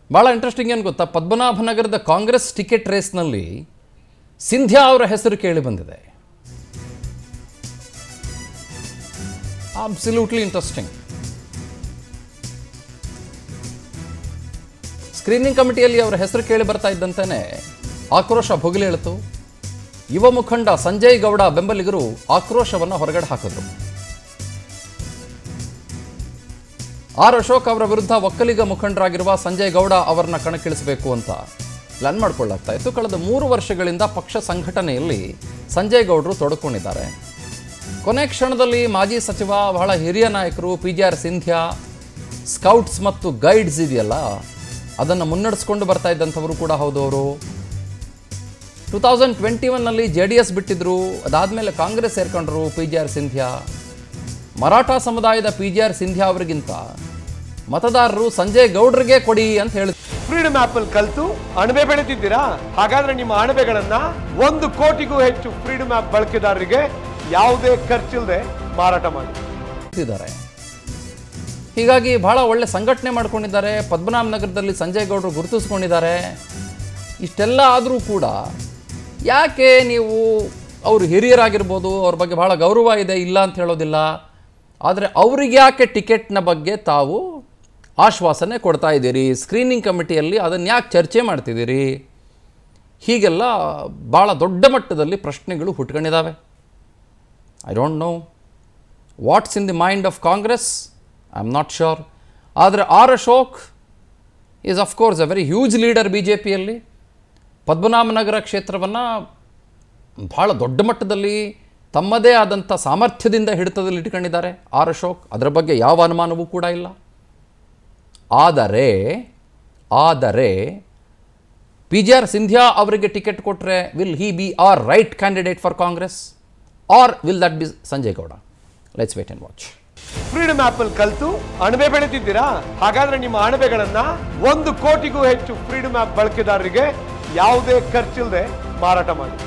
ಭಾಳ ಇಂಟ್ರೆಸ್ಟಿಂಗ್ ಏನು ಗೊತ್ತಾ ಪದ್ಮನಾಭನಗರದ ಕಾಂಗ್ರೆಸ್ ಟಿಕೆಟ್ ರೇಸ್ನಲ್ಲಿ ಸಿಂಧ್ಯಾ ಅವರ ಹೆಸರು ಕೇಳಿ ಬಂದಿದೆ ಅಬ್ಸಲ್ಯೂಟ್ಲಿ ಇಂಟ್ರೆಸ್ಟಿಂಗ್ ಸ್ಕ್ರೀನಿಂಗ್ ಕಮಿಟಿಯಲ್ಲಿ ಅವರ ಹೆಸರು ಕೇಳಿ ಬರ್ತಾ ಇದ್ದಂತೆಯೇ ಆಕ್ರೋಶ ಭುಗಿಲೇಳಿತು ಯುವ ಮುಖಂಡ ಸಂಜಯ್ ಗೌಡ ಬೆಂಬಲಿಗರು ಆಕ್ರೋಶವನ್ನು ಹೊರಗಡೆ ಹಾಕಿದ್ರು ಆರ್ ಅಶೋಕ್ ಅವರ ವಿರುದ್ಧ ಒಕ್ಕಲಿಗ ಮುಖಂಡರಾಗಿರುವ ಸಂಜಯ್ ಗೌಡ ಅವರನ್ನ ಕಣಕ್ಕಿಳಿಸಬೇಕು ಅಂತ ಪ್ಲಾನ್ ಮಾಡ್ಕೊಳ್ಳಾಗ್ತಾ ಇತ್ತು ಕಳೆದ ಮೂರು ವರ್ಷಗಳಿಂದ ಪಕ್ಷ ಸಂಘಟನೆಯಲ್ಲಿ ಸಂಜಯ್ ಗೌಡರು ತೊಡಕೊಂಡಿದ್ದಾರೆ ಕೊನೆ ಕ್ಷಣದಲ್ಲಿ ಮಾಜಿ ಸಚಿವ ಬಹಳ ಹಿರಿಯ ನಾಯಕರು P G R Sindhia scouts ಮತ್ತು ಗೈಡ್ಸ್ ಇದೆಯಲ್ಲ ಅದನ್ನು ಮುನ್ನಡೆಸ್ಕೊಂಡು ಬರ್ತಾ ಇದ್ದಂಥವರು ಕೂಡ ಹೌದು ಅವರು ಟೂ ತೌಸಂಡ್ ಟ್ವೆಂಟಿ ಒನ್ನಲ್ಲಿ ಜೆ ಡಿ ಎಸ್ ಬಿಟ್ಟಿದ್ರು ಅದಾದಮೇಲೆ ಕಾಂಗ್ರೆಸ್ ಸೇರ್ಕೊಂಡ್ರು P G R Sindhia Maratha ಸಮುದಾಯದ ಪಿ ಜಿ ಆರ್ ಸಿಂಧ್ಯಾ ಅವರಿಗಿಂತ ಮತದಾರರು ಸಂಜಯ್ ಗೌಡ್ರಿಗೆ ಕೊಡಿ ಅಂತ ಹೇಳಿ ಫ್ರೀಡಮ್ ಆಪ್ ಅಲ್ಲಿ ಕಲ್ತು ಅಣಬೆ ಬೆಳೆದಿದ್ದೀರಾ ಹಾಗಾದ್ರೆ ನಿಮ್ಮ ಅಣಬೆಗಳನ್ನ ಒಂದು ಕೋಟಿಗೂ ಹೆಚ್ಚು ಫ್ರೀಡಮ್ ಆಪ್ ಬಳಕೆದಾರರಿಗೆ ಯಾವುದೇ ಖರ್ಚಿಲ್ಲದೆ ಮಾರಾಟ ಮಾಡಿ ಇದ್ದಾರೆ ಹೀಗಾಗಿ ಬಹಳ ಒಳ್ಳೆ ಸಂಘಟನೆ ಮಾಡ್ಕೊಂಡಿದ್ದಾರೆ ಪದ್ಮನಾಭ ನಗರದಲ್ಲಿ ಸಂಜಯ್ ಗೌಡರು ಗುರುತಿಸ್ಕೊಂಡಿದ್ದಾರೆ ಇಷ್ಟೆಲ್ಲ ಆದರೂ ಕೂಡ ಯಾಕೆ ನೀವು ಅವರು ಹಿರಿಯರಾಗಿರ್ಬೋದು ಅವ್ರ ಬಗ್ಗೆ ಬಹಳ ಗೌರವ ಇದೆ ಇಲ್ಲ ಅಂತ ಹೇಳೋದಿಲ್ಲ ಆದರೆ ಅವ್ರಿಗೆ ಯಾಕೆ ಟಿಕೆಟ್ನ ಬಗ್ಗೆ ತಾವು ಆಶ್ವಾಸನೆ ಕೊಡ್ತಾ ಇದ್ದೀರಿ ಸ್ಕ್ರೀನಿಂಗ್ ಕಮಿಟಿಯಲ್ಲಿ ಅದನ್ನು ಯಾಕೆ ಚರ್ಚೆ ಮಾಡ್ತಿದ್ದೀರಿ ಹೀಗೆಲ್ಲ ಭಾಳ ದೊಡ್ಡ ಮಟ್ಟದಲ್ಲಿ ಪ್ರಶ್ನೆಗಳು ಹುಟ್ಕೊಂಡಿದ್ದಾವೆ I don't know what's in the mind of Congress I am not sure ಆದರೆ R Ashok is of course a very huge leader B J ಪಿಯಲ್ಲಿ ಪದ್ಮನಾಭನಗರ ಕ್ಷೇತ್ರವನ್ನು ಭಾಳ ದೊಡ್ಡ ಮಟ್ಟದಲ್ಲಿ ತಮ್ಮದೇ ಆದಂಥ ಸಾಮರ್ಥ್ಯದಿಂದ ಹಿಡಿತದಲ್ಲಿ ಇಟ್ಕೊಂಡಿದ್ದಾರೆ ಆರ್ ಅಶೋಕ್ ಅದರ ಬಗ್ಗೆ ಯಾವ ಅನುಮಾನವೂ ಕೂಡ ಇಲ್ಲ ಆದರೆ ಆದರೆ ಪಿ ಜಿ ಆರ್ ಸಿಂಧ್ಯಾ ಅವರಿಗೆ ಟಿಕೆಟ್ ಕೊಟ್ಟರೆ will he be are right candidate for Congress or will that be Sanjay Gowda let's wait and watch Freedom App ಅಲ್ಲಿ ಕಲ್ತು ಅಣಬೆ ಬೆಳೆದಿದ್ದೀರಾ ಹಾಗಾದ್ರೆ ನಿಮ್ಮ ಅಣಬೆಗಳನ್ನ ಒಂದು ಕೋಟಿಗೂ ಹೆಚ್ಚು ಫ್ರೀಡಮ್ ಆಪ್ ಬಳಕೆದಾರರಿಗೆ ಯಾವುದೇ ಖರ್ಚಿಲ್ಲದೆ ಮಾರಾಟ ಮಾಡಿ